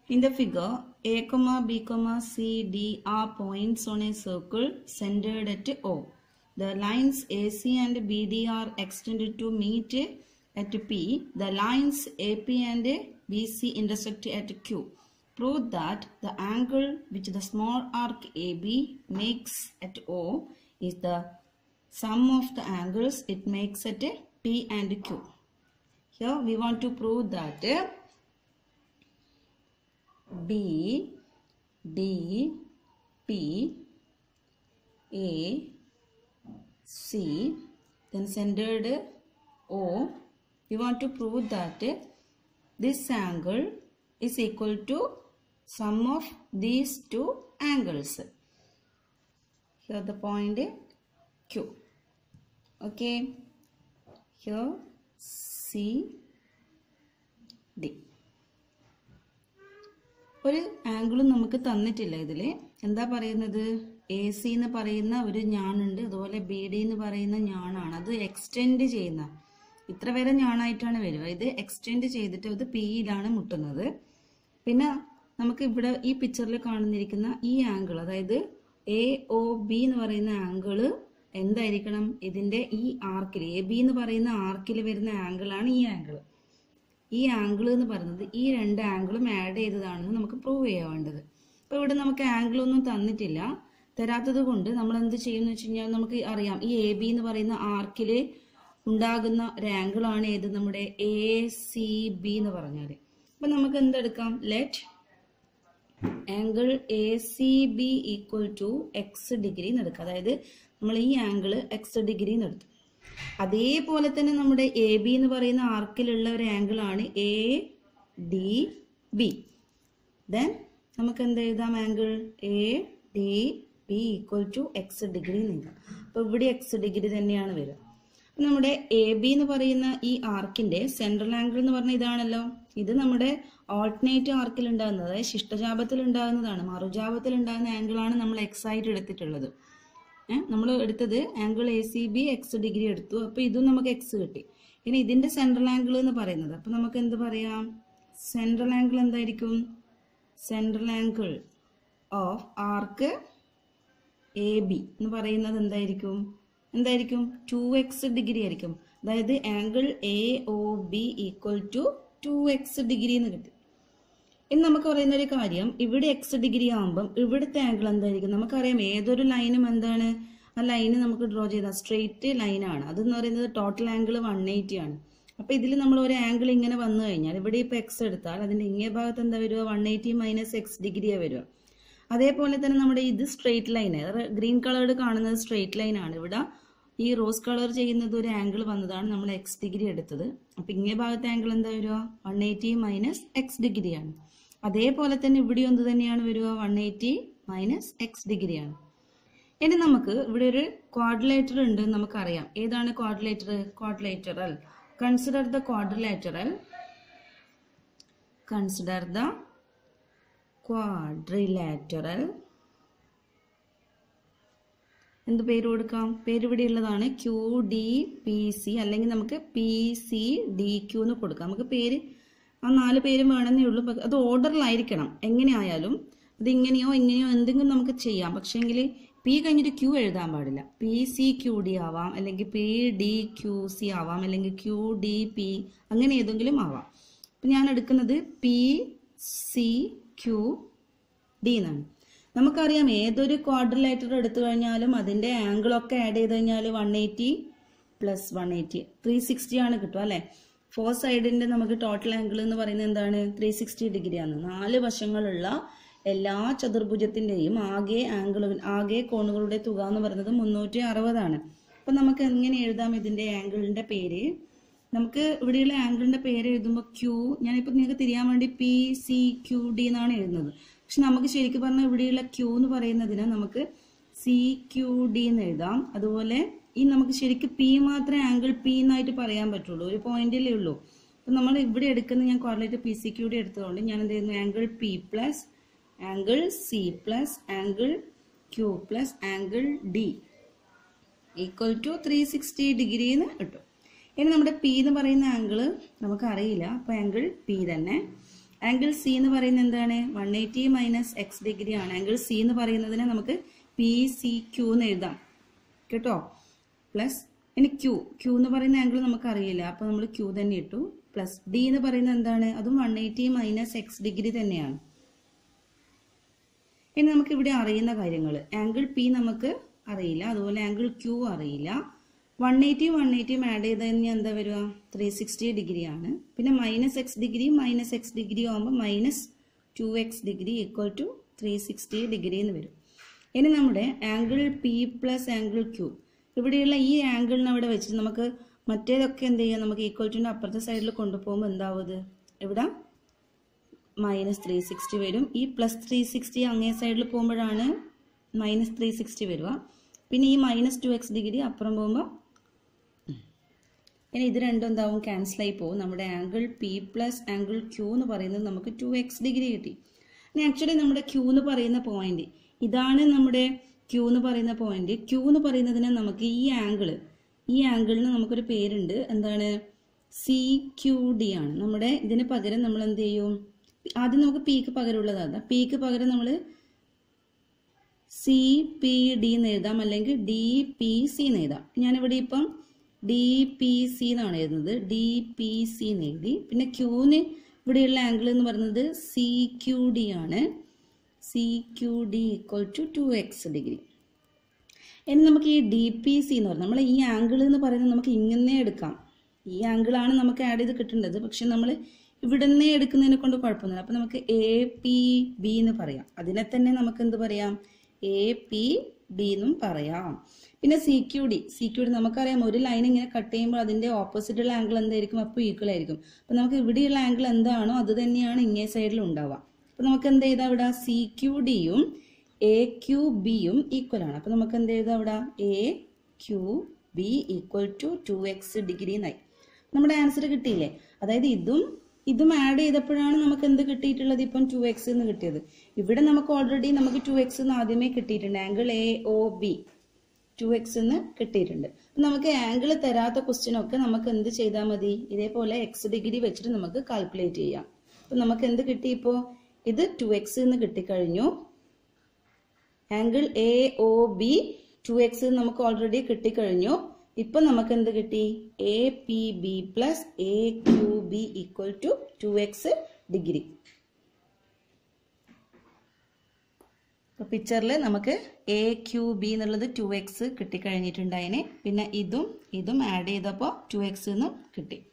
In the figure, A, comma, B, comma, C, D are points on a circle centered at O. The lines AC and BD are extended to meet at P. The lines AP and BC intersect at Q. Prove that the angle which the small arc AB makes at O is the sum of the angles it makes at P and Q. Here we want to prove that B, D, P, A, C, then centered O. We want to prove that this angle is equal to sum of these two angles. Here the point Q. Okay. Here C, D. ഒരു ആംഗിളും നമുക്ക് തന്നിട്ടില്ല ഇതിൽ എന്താ പറയുന്നത് A C എന്ന് പറയുന്ന ഒരു ഞാനുണ്ട് അതുപോലെ ബി ഡി എന്ന് പറയുന്ന ഞാനാണ് അത് എക്സ്റ്റെൻഡ് ചെയ്യുന്ന ഇത്ര വരെ ഞാനായിട്ടാണ് വരിക ഇത് എക്സ്റ്റെൻഡ് ചെയ്തിട്ട് അത് പിയിലാണ് മുട്ടുന്നത് പിന്നെ നമുക്ക് ഇവിടെ ഈ പിക്ചറിൽ കാണുന്നിരിക്കുന്ന ഈ ആംഗിൾ അതായത് എ ഒ ബി എന്ന് പറയുന്ന ആംഗിള് എന്തായിരിക്കണം ഇതിന്റെ ഈ ആർക്കിൽ എ ബി എന്ന് പറയുന്ന ആർക്കിൽ വരുന്ന ആംഗിളാണ് ഈ ആംഗിൾ ഈ ആംഗിൾ എന്ന് പറയുന്നത് ഈ രണ്ട് ആംഗിളും ആഡ് ചെയ്തതാണെന്ന് നമുക്ക് പ്രൂവ് ചെയ്യാൻ വേണ്ടത് അപ്പോൾ ഇവിടെ നമുക്ക് ആംഗിൾ ഒന്നും തന്നിട്ടില്ല തരാത്തത് കൊണ്ട് നമ്മൾ എന്ത് ചെയ്യുമെന്ന് വെച്ച് കഴിഞ്ഞാൽ നമുക്ക് അറിയാം ഈ എ ബി എന്ന് പറയുന്ന ആർക്കിൽ ഉണ്ടാകുന്ന ഒരു ആംഗിൾ ആണ് ഏത് നമ്മുടെ എ സി ബി എന്ന് പറഞ്ഞാൽ അപ്പം നമുക്ക് എന്തെടുക്കാം let angle A C B equal to X degree എന്ന് എടുക്കാം അതായത് നമ്മൾ ഈ ആംഗിൾ എക്സ് ഡിഗ്രി എന്ന് എടുത്തു അതേപോലെ തന്നെ നമ്മുടെ എ ബി എന്ന് പറയുന്ന ആർക്കിലുള്ള ഒരു ആംഗിൾ ആണ് എ ഡി ബി ദെൻ നമുക്ക് എന്ത് എഴുതാം angle A D B equal to X degree എന്ന് എഴുതാം അപ്പോൾ ഇവിടെ എക്സ് ഡിഗ്രി തന്നെയാണ് വരിക അപ്പോൾ നമ്മുടെ എ ബി എന്ന് പറയുന്ന ഈ ആർക്കിന്റെ സെൻട്രൽ ആംഗിൾ എന്ന് പറഞ്ഞ ഇതാണല്ലോ ഇത് നമ്മുടെ ഓൾട്ടർനേറ്റ് ആർക്കിൽ ഉണ്ടാകുന്നത് അതായത് ശിഷ്ടജാപത്തിൽ ഉണ്ടാകുന്നതാണ് മറുജാപത്തിൽ ഉണ്ടാകുന്ന ആംഗിളാണ് നമ്മൾ എക്സ് ആയിട്ട് എടുത്തിട്ടുള്ളത് നമ്മൾ എടുത്തത് angle A C B X degree എടുത്തു അപ്പോൾ ഇതും നമുക്ക് എക്സ് കിട്ടി ഇനി ഇതിന്റെ സെൻട്രൽ ആംഗിൾ എന്ന് പറയുന്നത് അപ്പോൾ നമുക്ക് എന്ത് പറയാം സെൻട്രൽ ആംഗിൾ എന്തായിരിക്കും central angle of arc A B എന്ന് പറയുന്നത് എന്തായിരിക്കും എന്തായിരിക്കും ടു എക്സ് ഡിഗ്രി ആയിരിക്കും അതായത് angle A O B equal to two X degree എന്ന് കിട്ടും ഇനി നമുക്ക് പറയുന്ന ഒരു കാര്യം ഇവിടെ എക്സ് ഡിഗ്രി ആകുമ്പം ഇവിടുത്തെ ആംഗിൾ എന്തായിരിക്കും നമുക്കറിയാം ഏതൊരു ലൈനും എന്താണ് ആ ലൈന് നമുക്ക് ഡ്രോ ചെയ്ത സ്ട്രെയിറ്റ് ലൈനാണ് അതെന്ന് പറയുന്നത് ടോട്ടൽ ആംഗിൾ വൺ എയ്റ്റി ആണ് അപ്പൊ ഇതിൽ നമ്മൾ ഒരു ആംഗിൾ ഇങ്ങനെ വന്നു കഴിഞ്ഞാൽ ഇവിടെ ഇപ്പൊ എക്സ് എടുത്താൽ അതിന്റെ ഇങ്ങേ ഭാഗത്ത് എന്താ വരിക വൺ എയ്റ്റി മൈനസ് എക്സ് ഡിഗ്രിയാ വരിക അതേപോലെ തന്നെ നമ്മുടെ ഇത് സ്ട്രെയിറ്റ് ലൈൻ ഗ്രീൻ കളേർഡ് കാണുന്നത് സ്ട്രെയിറ്റ് ലൈൻ ആണ് ഇവിടെ ഈ റോസ് കളർ ചെയ്യുന്നത് ഒരു ആംഗിൾ വന്നതാണ് നമ്മൾ എക്സ് ഡിഗ്രി എടുത്തത് അപ്പൊ ഇങ്ങേ ഭാഗത്തെ ആംഗിൾ എന്താ വരിക വൺ എയ്റ്റി മൈനസ് എക്സ് ഡിഗ്രിയാണ് അതേപോലെ തന്നെ ഇവിടെ എന്ത് തന്നെയാണ് വരിക വൺ എയ്റ്റി മൈനസ് എക്സ് ഡിഗ്രിയാണ് ഇനി നമുക്ക് ഇവിടെ ഒരു ക്വാഡ്രിലേറ്റർ ഉണ്ട് നമുക്കറിയാം ഏതാണ് quadrilateral quadrilateral consider the quadrilateral consider the quadrilateral എന്ത് പേര് കൊടുക്കാം പേര് ഇവിടെ ഉള്ളതാണ് ക്യു ഡി പി സി അല്ലെങ്കിൽ നമുക്ക് പി സി ഡി ക്യു എന്ന് കൊടുക്കാം നമുക്ക് പേര് ആ നാല് പേരും വേണമെന്നേ ഉള്ളൂ അത് ഓർഡറിലായിരിക്കണം എങ്ങനെയായാലും അത് ഇങ്ങനെയോ ഇങ്ങനെയോ എന്തെങ്കിലും നമുക്ക് ചെയ്യാം പക്ഷേങ്കിൽ പി കഴിഞ്ഞിട്ട് ക്യൂ എഴുതാൻ പാടില്ല പി സി ക്യു ഡി ആവാം അല്ലെങ്കിൽ പി ഡി ക്യു സി ആവാം അല്ലെങ്കിൽ ക്യു ഡി പി അങ്ങനെ ഏതെങ്കിലും ആവാം അപ്പം ഞാൻ എടുക്കുന്നത് പി സി ക്യു ഡി എന്നാണ് നമുക്കറിയാം ഏതൊരു ക്വാഡ്രിലേറ്റർ എടുത്തു കഴിഞ്ഞാലും അതിന്റെ ആംഗിൾ ഒക്കെ ആഡ് ചെയ്ത് കഴിഞ്ഞാൽ one eighty plus one eighty three sixty ആണ് കിട്ടുക അല്ലെ ഫോർ സൈഡിന്റെ നമുക്ക് ടോട്ടൽ ആംഗിൾ എന്ന് പറയുന്നത് എന്താണ് ത്രീ സിക്സ്റ്റി ഡിഗ്രി ആണ് നാല് വശങ്ങളുള്ള എല്ലാ ചതുർഭുജത്തിന്റെയും ആകെ ആംഗിൾ ആകെ കോണുകളുടെ തുക എന്ന് പറയുന്നത് മുന്നൂറ്റി അറുപതാണ് അപ്പൊ നമുക്ക് എങ്ങനെ എഴുതാം ഇതിന്റെ ആംഗിളിന്റെ പേര് നമുക്ക് ഇവിടെയുള്ള ആംഗിളിന്റെ പേര് എഴുതുമ്പോൾ ക്യൂ ഞാനിപ്പോ നിങ്ങൾക്ക് തിരിയാൻ വേണ്ടി പി സി ക്യു ഡി എന്നാണ് എഴുതുന്നത് പക്ഷെ നമുക്ക് ശരിക്കും പറഞ്ഞാൽ ഇവിടെയുള്ള ക്യൂ എന്ന് പറയുന്നതിന് നമുക്ക് സി ക്യു ഡി എന്ന് എഴുതാം അതുപോലെ ഈ നമുക്ക് ശരിക്കും പി മാത്രമേ ആംഗിൾ പി എന്നായിട്ട് പറയാൻ പറ്റുള്ളൂ ഒരു പോയിന്റിലേ ഉള്ളൂ അപ്പൊ നമ്മൾ ഇവിടെ എടുക്കുന്ന ഞാൻ coordinate P C Q D എടുത്തതുകൊണ്ട് ഞാൻ എന്ത് ചെയ്യുന്നു angle P plus angle C plus angle Q plus angle D equal to three sixty degree എന്ന് കിട്ടും ഇനി നമ്മുടെ പി എന്ന് പറയുന്ന ആംഗിള് നമുക്ക് അറിയില്ല അപ്പൊ ആംഗിൾ പി തന്നെ ആംഗിൾ സി എന്ന് പറയുന്നത് എന്താണ് one eighty minus X degree ആണ് ആംഗിൾ സി എന്ന് പറയുന്നതിനെ നമുക്ക് പി സി ക്യൂ എന്ന് എഴുതാം കേട്ടോ പ്ലസ് ഇനി ക്യൂ ക്യൂ എന്ന് പറയുന്ന ആംഗിൾ നമുക്ക് അറിയില്ല അപ്പോൾ നമ്മൾ ക്യൂ തന്നെ ഇട്ടു പ്ലസ് ഡി എന്ന് പറയുന്നത് എന്താണ് അതും one eighty minus X degree തന്നെയാണ് ഇനി നമുക്ക് ഇവിടെ അറിയുന്ന കാര്യങ്ങൾ ആംഗിൾ പി നമുക്ക് അറിയില്ല അതുപോലെ ആംഗിൾ ക്യൂ അറിയില്ല വൺ എയ്റ്റി വൺ എയ്റ്റിയും ആഡ് ചെയ്ത് കഴിഞ്ഞാൽ എന്താ വരിക ത്രീ സിക്സ്റ്റി ഡിഗ്രി ആണ് പിന്നെ minus X degree minus X degree ആകുമ്പോൾ minus two X degree equal to three sixty degree എന്ന് വരും ഇനി നമ്മുടെ angle P plus angle Q ഇവിടെയുള്ള ഈ ആംഗിളിനെ അവിടെ വെച്ചിട്ട് നമുക്ക് മറ്റേതൊക്കെ എന്ത് ചെയ്യാം നമുക്ക് ഈക്വൽ ടുവിൻ്റെ അപ്പുറത്തെ സൈഡിൽ കൊണ്ടുപോകുമ്പോൾ എന്താവുന്നത് ഇവിടെ മൈനസ് ത്രീ സിക്സ്റ്റി വരും ഈ പ്ലസ് ത്രീ സിക്സ്റ്റി അങ്ങേ സൈഡിൽ പോകുമ്പോഴാണ് മൈനസ് ത്രീ സിക്സ്റ്റി വരിക പിന്നെ ഈ മൈനസ് ടു എക്സ് ഡിഗ്രി അപ്പുറം പോകുമ്പോൾ ഇനി ഇത് രണ്ടും എന്താവും ക്യാൻസൽ ആയി പോകും നമ്മുടെ angle P plus angle Q എന്ന് പറയുന്നത് നമുക്ക് ടു എക്സ് ഡിഗ്രി കിട്ടി ഇനി ആക്ച്വലി നമ്മുടെ ക്യൂ എന്ന് പറയുന്ന പോയിന്റ് ഇതാണ് നമ്മുടെ ക്യൂ എന്ന് പറയുന്ന പോയിന്റ് ക്യൂ എന്ന് പറയുന്നതിന് നമുക്ക് ഈ ആംഗിള് ഈ ആംഗിളിന് നമുക്കൊരു പേരുണ്ട് എന്താണ് സി ക്യു ഡി ആണ് നമ്മുടെ ഇതിന് പകരം നമ്മൾ എന്ത് ചെയ്യും ആദ്യം നമുക്ക് പിക്ക് പകരമുള്ളതാണ് പിക്ക് പകരം നമ്മൾ സി പി ഡി എന്ന് എഴുതാം അല്ലെങ്കിൽ ഡി പി സി എന്ന് എഴുതാം ഞാനിവിടെ ഇപ്പം ഡി പി സി എന്നാണ് എഴുതുന്നത് ഡി പി സി എന്ന് എഴുതി പിന്നെ ക്യൂന് ഇവിടെയുള്ള ആംഗിൾ എന്ന് പറയുന്നത് സി ക്യു ഡി ആണ് C Q D equal to two X degree ഇനി നമുക്ക് ഈ ഡി പി സി എന്ന് പറഞ്ഞാൽ നമ്മൾ ഈ ആംഗിൾ എന്ന് പറയുന്നത് നമുക്ക് ഇങ്ങനെ എടുക്കാം ഈ ആംഗിളാണ് നമുക്ക് ആഡ് ചെയ്ത് കിട്ടേണ്ടത് പക്ഷെ നമ്മൾ ഇവിടെ നിന്ന് എടുക്കുന്നതിനെ കൊണ്ട് കുഴപ്പമൊന്നുമില്ല അപ്പം നമുക്ക് എ പി ബി എന്ന് പറയാം അതിനെ തന്നെ നമുക്ക് എന്ത് പറയാം എ പി ഡി എന്നും പറയാം പിന്നെ C Q D C Q D നമുക്കറിയാം ഒരു ലൈൻ ഇങ്ങനെ കട്ട് ചെയ്യുമ്പോൾ അതിന്റെ ഓപ്പോസിറ്റുള്ള ആംഗിൾ എന്തായിരിക്കും അപ്പോൾ ഈക്വൽ ആയിരിക്കും അപ്പം നമുക്ക് ഇവിടെയുള്ള ആംഗിൾ എന്താണോ അത് തന്നെയാണ് ഇങ്ങേ സൈഡിൽ ഉണ്ടാവുക അപ്പം നമുക്ക് എന്ത് ചെയ്താൽ ഇവിടെ സി ക്യു ഡിയും എ ക്യു ബിയും ഈക്വൽ ആണ് അപ്പം നമുക്ക് എന്ത് ചെയ്താൽ ഇവിടെ A Q B equal to two X degree എന്നായി നമ്മുടെ ആൻസർ കിട്ടിയില്ലേ അതായത് ഇതും ഇതും ആഡ് ചെയ്തപ്പോഴാണ് നമുക്ക് എന്ത് കിട്ടിയിട്ടുള്ളത് ഇപ്പം ടു എക്സ് എന്ന് കിട്ടിയത് ഇവിടെ നമുക്ക് ഓൾറെഡി നമുക്ക് ടു എക്സ് എന്ന് ആദ്യമേ കിട്ടിയിട്ടുണ്ട് angle A O B two X എന്ന് കിട്ടിയിട്ടുണ്ട് അപ്പം നമുക്ക് ആംഗിൾ തരാത്ത ക്വസ്റ്റ്യൻ ഒക്കെ നമുക്ക് എന്ത് ചെയ്താൽ മതി ഇതേപോലെ എക്സ് ഡിഗ്രി വെച്ചിട്ട് നമുക്ക് കാൽക്കുലേറ്റ് ചെയ്യാം അപ്പം നമുക്ക് എന്ത് കിട്ടി ഇപ്പോൾ ഇത് ടു എക്സ് എന്ന് കിട്ടിക്കഴിഞ്ഞു angle A O B two X നമുക്ക് ഓൾറെഡി കിട്ടിക്കഴിഞ്ഞു ഇപ്പൊ നമുക്ക് എന്ത് കിട്ടി A P B plus A Q B equal to two X degree പിക്ചറിൽ നമുക്ക് എ ക്യു ബി എന്നുള്ളത് ടു എക്സ് കിട്ടിക്കഴിഞ്ഞിട്ടുണ്ടായിന് പിന്നെ ഇതും ഇതും ആഡ് ചെയ്തപ്പോൾ ടു എക്സ് എന്നും കിട്ടി